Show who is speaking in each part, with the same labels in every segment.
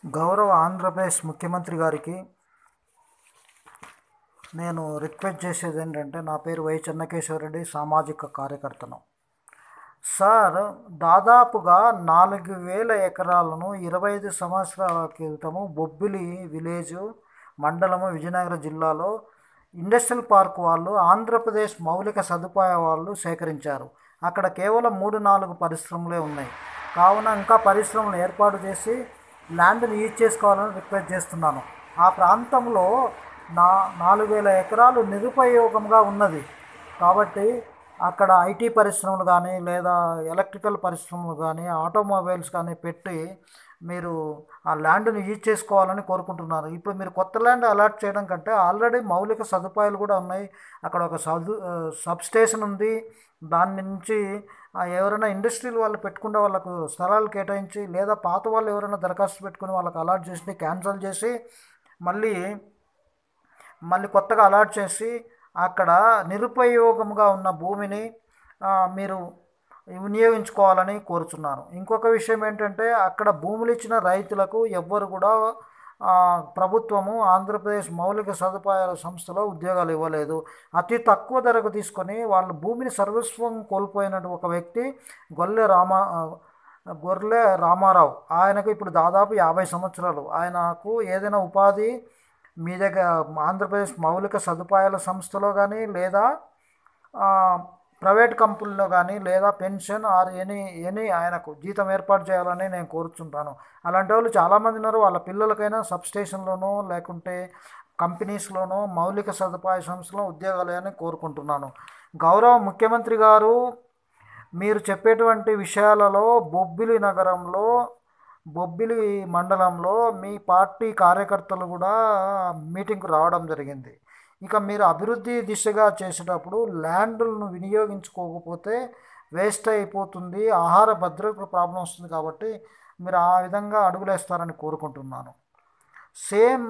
Speaker 1: గౌరవ ఆంధ్రప్రదేశ్ ముఖ్యమంత్రి గారికి నేను రిక్వెస్ట్ చేసేది ఏంటంటే నా పేరు వై చెన్నకేశ్వరరెడ్డి సామాజిక కార్యకర్తను సార్ దాదాపుగా నాలుగు వేల ఎకరాలను ఇరవై ఐదు సంవత్సరాల క్రితము బొబ్బిలి విలేజ్ మండలము విజయనగరం జిల్లాలో ఇండస్ట్రియల్ పార్క్ వాళ్ళు ఆంధ్రప్రదేశ్ మౌలిక సదుపాయ వాళ్ళు సేకరించారు అక్కడ కేవలం మూడు నాలుగు పరిశ్రమలే ఉన్నాయి కావున ఇంకా పరిశ్రమలు ఏర్పాటు చేసి ల్యాండ్ని యూజ్ చేసుకోవాలని రిక్వెస్ట్ చేస్తున్నాను ఆ ప్రాంతంలో నా నాలుగు వేల ఎకరాలు నిరుపయోగంగా ఉన్నది కాబట్టి అక్కడ ఐటీ పరిశ్రమలు కానీ లేదా ఎలక్ట్రికల్ పరిశ్రమలు కానీ ఆటోమొబైల్స్ కానీ పెట్టి మీరు ఆ ల్యాండ్ని యూజ్ చేసుకోవాలని కోరుకుంటున్నారు ఇప్పుడు మీరు కొత్త ల్యాండ్ అలాట్ చేయడం కంటే ఆల్రెడీ మౌలిక సదుపాయాలు కూడా ఉన్నాయి అక్కడ ఒక సదు సబ్ స్టేషన్ ఉంది దాని నుంచి ఆ ఎవరైనా ఇండస్ట్రీలు వాళ్ళు పెట్టుకునే వాళ్ళకు స్థలాలు కేటాయించి లేదా పాత వాళ్ళు ఎవరైనా దరఖాస్తు పెట్టుకుని వాళ్ళకి అలాట్ చేసి క్యాన్సిల్ చేసి మళ్ళీ మళ్ళీ కొత్తగా అలాట్ చేసి అక్కడ నిరుపయోగంగా ఉన్న భూమిని ఆ, మీరు వినియోగించుకోవాలని కోరుచున్నాను ఇంకొక విషయం ఏంటంటే అక్కడ భూములు ఇచ్చిన రైతులకు ఎవ్వరు కూడా ఆ, ప్రభుత్వము ఆంధ్రప్రదేశ్ మౌలిక సదుపాయాల సంస్థలో ఉద్యోగాలు ఇవ్వలేదు అతి తక్కువ ధరకు తీసుకొని వాళ్ళు భూమిని సర్వస్వం కోల్పోయిన ఒక వ్యక్తి గొల్లె రామ గొర్రె రామారావు ఆయనకు ఇప్పుడు దాదాపు యాభై సంవత్సరాలు ఆయనకు ఏదైనా ఉపాధి మీ దగ్గర ఆంధ్రప్రదేశ్ మౌలిక సదుపాయాల సంస్థలో కానీ లేదా ఆ, ప్రైవేట్ కంపెనీలో కానీ లేదా పెన్షన్ ఆర్ ఎనీ ఎనీ ఆయనకు జీతం ఏర్పాటు చేయాలని నేను కోరుచుంటాను అలాంటి వాళ్ళు చాలామంది ఉన్నారు వాళ్ళ పిల్లలకైనా సబ్ స్టేషన్లోనో లేకుంటే కంపెనీస్లోనో మౌలిక సదుపాయ సంస్థలో ఉద్యోగాలు అని కోరుకుంటున్నాను గౌరవ ముఖ్యమంత్రి గారు మీరు చెప్పేటువంటి విషయాలలో బొబ్బిలి నగరంలో బొబ్బిలి మండలంలో మీ పార్టీ కార్యకర్తలు కూడా మీటింగ్కు రావడం జరిగింది ఇక మీరు అభివృద్ధి దిశగా చేసేటప్పుడు ల్యాండ్లను వినియోగించుకోకపోతే వేస్ట్ అయిపోతుంది ఆహార భద్రత ప్రాబ్లం వస్తుంది కాబట్టి మీరు ఆ విధంగా అడుగులేస్తారని కోరుకుంటున్నాను సేమ్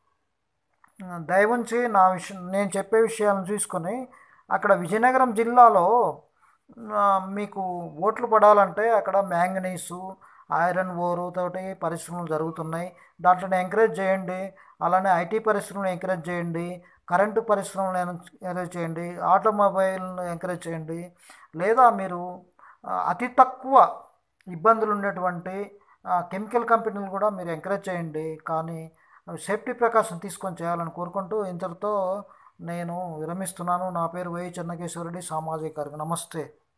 Speaker 1: దయవుంచి నా విషయం నేను చెప్పే విషయాలను చూసుకొని అక్కడ విజయనగరం జిల్లాలో ఆ, మీకు ఓట్లు పడాలంటే అక్కడ మ్యాంగనీసు ఐరన్ ఓరు తోటి పరిశ్రమలు జరుగుతున్నాయి దాంట్లో ఎంకరేజ్ చేయండి అలానే ఐటీ పరిశ్రమలు ఎంకరేజ్ చేయండి కరెంటు పరిశ్రమలు ఎంకరేజ్ చేయండి ఆటోమొబైల్ను ఎంకరేజ్ చేయండి లేదా మీరు ఆ, అతి తక్కువ ఇబ్బందులు ఉండేటువంటి ఆ, కెమికల్ కంపెనీలు కూడా మీరు ఎంకరేజ్ చేయండి కానీ అవి సేఫ్టీ ప్రికాషన్ తీసుకొని చేయాలని కోరుకుంటూ ఇంతటితో నేను విరమిస్తున్నాను నా పేరు వై చెన్నకేశ్వరరెడ్డి సామాజిక కార్యక్రమం నమస్తే